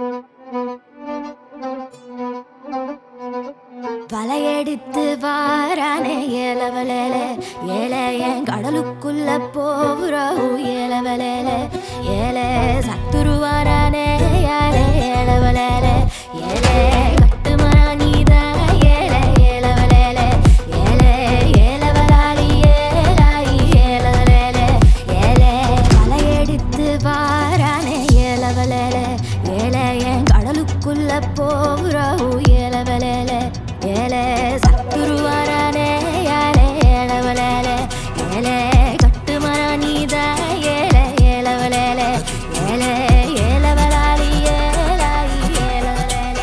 வலையடித்து வாரானே ஏலவலேல ஏல என் கடலுக்குள்ள போகிற ஏலவலேல ஏல சத்துருவாரானே ஏலே ஏலவலேல ஏலே கட்டுமரா நீதான் ஏல ஏலவலேல ஏலே ஏலவலாளி ஏலாயி ஏலவலேல ஏலே வலையடித்து வாரானே ஏலவலேல ஏல என் கடலுக்குள்ள போகிற ஏலவலேல ஏலே சத்துருவாரானே ஏலே ஏலவலேல ஏலே கட்டுமரா நீதான் ஏலே ஏலவலேல ஏலே ஏலவலாளி ஏலாயி ஏலவலேல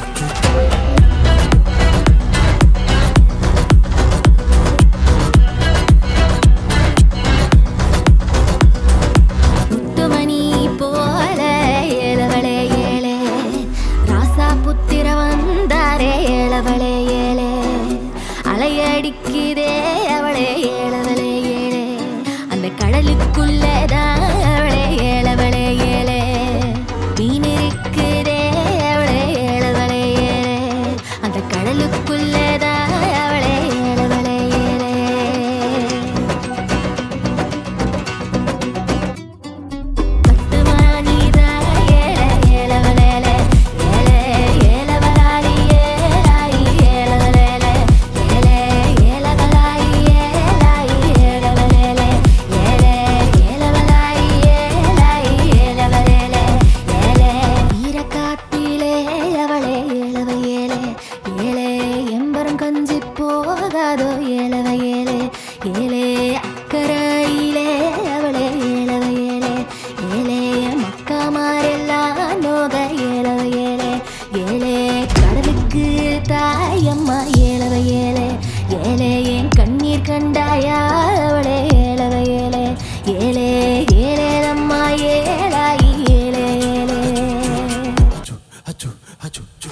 முத்துமணி போல ஏழவளே ஏழே ராசா புத்திர வந்தாரே ஏழவளே ஏழே அலையடிக்குதே அவளே ஏழவளே ஏழே அந்த கடலுக்குள்ளதான் அவளே ஏழவளே ஏழே மீன் இருக்குதே அவளே ஏழவளே ஏழே அந்த கடலுக்குள்ளதான் அவளே ஏழவளே ஏழே கட்டுமணிதா ஏல ஏலவலேல ஏலே ஏலவலாளி ஏலாயி ஏலவலேல ஏலே ஏலவலாயி ஏலாயி ஏலவலேல ஏலே ஏலவலாயி ஏலாயி ஏலவலேல ஏலே ஈரக்காட்டிலே அவளே ஏலவ ஏலே ஏலே எம்பரம் கஞ்சி போகாதோ ஏலவ ஏலே ஏலே அக்கரையிலே அவளே ஏலவ ஏலே ஏலே மக்காமாரெல்லாம் நோக ஏலவ ஏலே ஏலே கடலுக்கு தாயம்மா ஏலவ ஏலே ஏலே என் கண்ணீர் கண்டாயா அவளே ஏலவ ஏலே ஏலே ஏலேலம்மா ஏலாயி ஏலே ஏலே அச்சு அச்சு அச்சு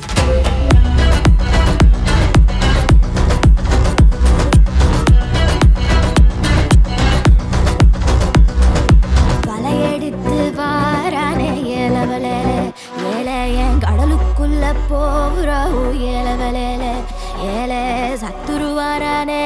வலையடித்து வாரானே ஏலவலேல ஏல என் கடலுக்குள்ள போகிற ஏலவலேல ஏலே சத்துருவாரானே